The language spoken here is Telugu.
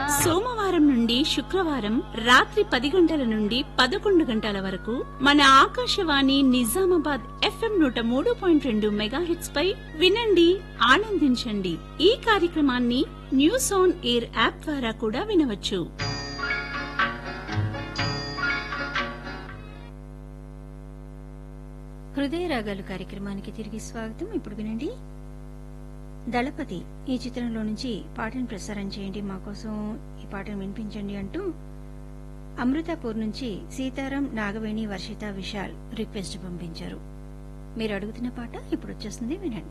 సోమవారం నుండి శుక్రవారం రాత్రి పది గంటల నుండి పదకొండు గంటల వరకు మన ఆకాశవాణి నిజామాబాద్ ఎఫ్ఎం నూట మూడు పాయింట్ రెండు మెగాహెట్స్ పై వినండి ఆనందించండి ఈ కార్యక్రమాన్ని న్యూస్ ఆన్ ఎయిర్ యాప్ ద్వారా కూడా వినవచ్చు హృదయ రాగాలు కార్యక్రమానికి తిరిగి స్వాగతం ఇప్పుడు వినండి దళపతి ఈ చిత్రంలో నుంచి పాటను ప్రసారం చేయండి మా కోసం ఈ పాటను వినిపించండి అంటూ అమృతాపూర్ నుంచి సీతారాం నాగవేణి వర్షిత విశాల్ రిక్వెస్ట్ పంపించారు మీరు అడుగుతున్న పాట ఇప్పుడు వచ్చేస్తుంది వినండి